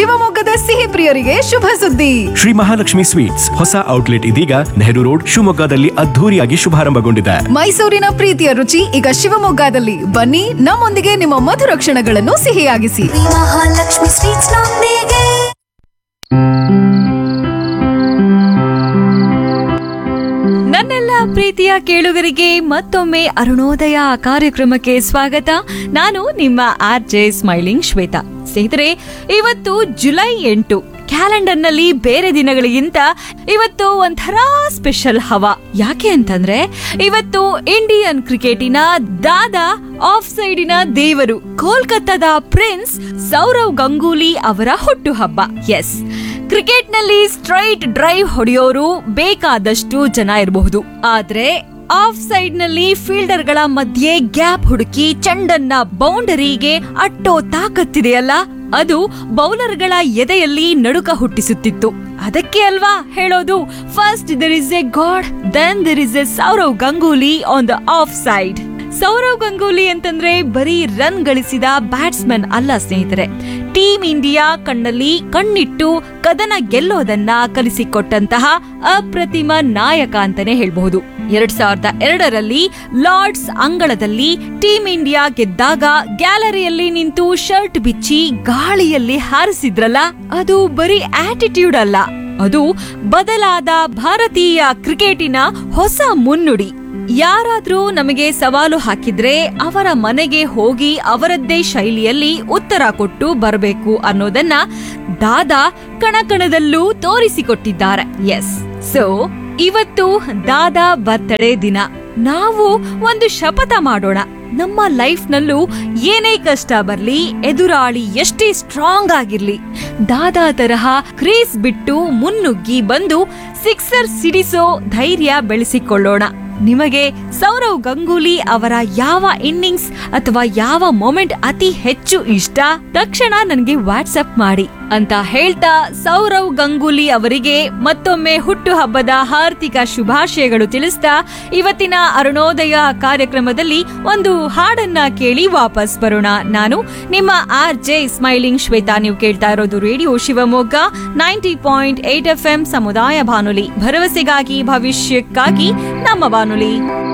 ಶಿವಮೊಗ್ಗದ ಸಿಹಿ ಪ್ರಿಯರಿಗೆ ಶುಭ ಸುದ್ದಿ ಶ್ರೀ ಮಹಾಲಕ್ಷ್ಮಿ ಸ್ವೀಟ್ಸ್ ಹೊಸ ಔಟ್ಲೆಟ್ ಇದೀಗ ನೆಹರು ರೋಡ್ ಶಿವಮೊಗ್ಗದಲ್ಲಿ ಅದ್ಧೂರಿಯಾಗಿ ಶುಭಾರಂಭಗೊಂಡಿದೆ ಮೈಸೂರಿನ ಪ್ರೀತಿಯ ರುಚಿ ಈಗ ಶಿವಮೊಗ್ಗದಲ್ಲಿ ಬನ್ನಿ ನಮ್ಮೊಂದಿಗೆ ನಿಮ್ಮ ಮಧುರ ಕ್ಷಣಗಳನ್ನು ಸಿಹಿಯಾಗಿಸಿ ಮಹಾಲಕ್ಷ್ಮಿ ಸ್ವೀಟ್ಸ್ ನೊಂದಿಗೆ ನನ್ನೆಲ್ಲ ಪ್ರೀತಿಯ ಕೇಳುಗರಿಗೆ ಮತ್ತೊಮ್ಮೆ ಅರುಣೋದಯ ಕಾರ್ಯಕ್ರಮಕ್ಕೆ ಸ್ವಾಗತ ನಾನು ನಿಮ್ಮ ಆರ್ ಜೆ ಸ್ಮೈಲಿಂಗ್ ಶ್ವೇತಾ ಸ್ನೇಹಿತರೆ ಇವತ್ತು ಜುಲೈ ಎಂಟು ಕ್ಯಾಲೆಂಡರ್ನಲ್ಲಿ ಬೇರೆ ದಿನಗಳಿಗಿಂತ ಇವತ್ತು ಒಂಥರ ಸ್ಪೆಷಲ್ ಹವಾ ಯಾಕೆ ಅಂತಂದ್ರೆ ಇವತ್ತು ಇಂಡಿಯನ್ ಕ್ರಿಕೆಟಿನ ದಾದಾ ಆಫ್ ಸೈಡಿನ ದೇವರು ಕೋಲ್ಕತ್ತಾದ ಪ್ರಿನ್ಸ್ ಸೌರವ್ ಗಂಗೂಲಿ ಅವರ ಹುಟ್ಟುಹಬ್ಬ ಎಸ್ ಕ್ರಿಕೆಟ್ನಲ್ಲಿ ಸ್ಟ್ರೈಟ್ ಡ್ರೈವ್ ಹೊಡೆಯೋರು ಬೇಕಾದಷ್ಟು ಜನ ಇರಬಹುದು ಆದ್ರೆ ಆಫ್ ಸೈಡ್ ನಲ್ಲಿ ಫೀಲ್ಡರ್ಗಳ ಮಧ್ಯೆ ಗ್ಯಾಪ್ ಹುಡುಕಿ ಚೆಂಡನ್ನ ಬೌಂಡರಿಗೆ ಅಟ್ಟೋ ತಾಕತ್ತಿದೆಯಲ್ಲ ಅದು ಬೌಲರ್ಗಳ ಎದೆಯಲ್ಲಿ ನಡುಕ ಹುಟ್ಟಿಸುತ್ತಿತ್ತು ಅದಕ್ಕೆ ಅಲ್ವಾ ಹೇಳೋದು first there is a god then there is a Sourav Ganguly on the off side Sourav Ganguly ಅಂತಂದ್ರೆ ಬರೀ ರನ್ ಗಳಿಸಿದ ಬ್ಯಾಟ್ಸ್ಮನ್ ಅಲ್ಲ ಸ್ನೇಹಿತರೆ ಟೀಮ್ ಇಂಡಿಯಾ ಕಣ್ಣಲ್ಲಿ ಕಣ್ಣಿಟ್ಟು ಕದನ ಗೆಲ್ಲೋದನ್ನ ಕಲಿಸಿಕೊಟ್ಟಂತಹ ಅಪ್ರತಿಮ ನಾಯಕ ಅಂತಾನೆ ಹೇಳ್ಬಹುದು ಎರಡ್ ಸಾವಿರದ ಎರಡರಲ್ಲಿ ಲಾರ್ಡ್ಸ್ ಅಂಗಳದಲ್ಲಿ ಟೀಮ್ ಇಂಡಿಯಾ ಗೆದ್ದಾಗ ಗ್ಯಾಲರಿಯಲ್ಲಿ ನಿಂತು ಶರ್ಟ್ ಬಿಚ್ಚಿ ಗಾಳಿಯಲ್ಲಿ ಹಾರಿಸಿದ್ರಲ್ಲ ಅದು ಬರೀ ಆಟಿಟ್ಯೂಡ್ ಅಲ್ಲ ಅದು ಬದಲಾದ ಭಾರತೀಯ ಕ್ರಿಕೆಟಿನ ಹೊಸ ಮುನ್ನುಡಿ ಯಾರಾದ್ರೂ ನಮಗೆ ಸವಾಲು ಹಾಕಿದ್ರೆ ಅವರ ಮನೆಗೆ ಹೋಗಿ ಅವರದ್ದೇ ಶೈಲಿಯಲ್ಲಿ ಉತ್ತರ ಕೊಟ್ಟು ಬರಬೇಕು ಅನ್ನೋದನ್ನ ದಾದಾ ಕಣಕಣದಲ್ಲೂ ತೋರಿಸಿಕೊಟ್ಟಿದ್ದಾರೆ ಎಸ್ ಸೊ ಇವತ್ತು ದಾದಾ ಬರ್ತಡೇ ದಿನ ನಾವು ಒಂದು ಶಪಥ ಮಾಡೋಣ ನಮ್ಮ ಲೈಫ್ ನಲ್ಲೂ ಏನೇ ಕಷ್ಟ ಬರ್ಲಿ ಎದುರಾಳಿ ಎಷ್ಟೇ ಸ್ಟ್ರಾಂಗ್ ಆಗಿರ್ಲಿ ದಾದಾ ತರಹ ಕ್ರೇಸ್ ಬಿಟ್ಟು ಮುನ್ನುಗ್ಗಿ ಬಂದು ಸಿಕ್ಸರ್ ಸಿಡಿಸೋ ಧೈರ್ಯ ಬೆಳೆಸಿಕೊಳ್ಳೋಣ ನಿಮಗೆ ಸೌರವ್ ಗಂಗೂಲಿ ಅವರ ಯಾವ ಇನ್ನಿಂಗ್ಸ್ ಅಥವಾ ಯಾವ ಮೊಮೆಂಟ್ ಅತಿ ಹೆಚ್ಚು ಇಷ್ಟ ತಕ್ಷಣ ನನಗೆ ವಾಟ್ಸಪ್ ಮಾಡಿ ಅಂತ ಹೇಳ್ತಾ ಸೌರವ್ ಗಂಗೂಲಿ ಅವರಿಗೆ ಮತ್ತೊಮ್ಮೆ ಹುಟ್ಟುಹಬ್ಬದ ಹಾರ್ದಿಕ ಶುಭಾಶಯಗಳು ತಿಳಿಸ್ತಾ ಇವತ್ತಿನ ಅರುಣೋದಯ ಕಾರ್ಯಕ್ರಮದಲ್ಲಿ ಒಂದು ಹಾಡನ್ನ ಕೇಳಿ ವಾಪಸ್ ಬರೋಣ ನಾನು ನಿಮ್ಮ ಆರ್ ಜೆ ಸ್ಮೈಲಿಂಗ್ ಶ್ವೇತಾ ನೀವು ಕೇಳ್ತಾ ಇರೋದು radio Shivamogga ninety point eight F M ಸಮುದಾಯ ಬಾನುಲಿ ಭರವಸೆಗಾಗಿ ಭವಿಷ್ಯಕ್ಕಾಗಿ ನಮ್ಮ ಬಾನುಲಿ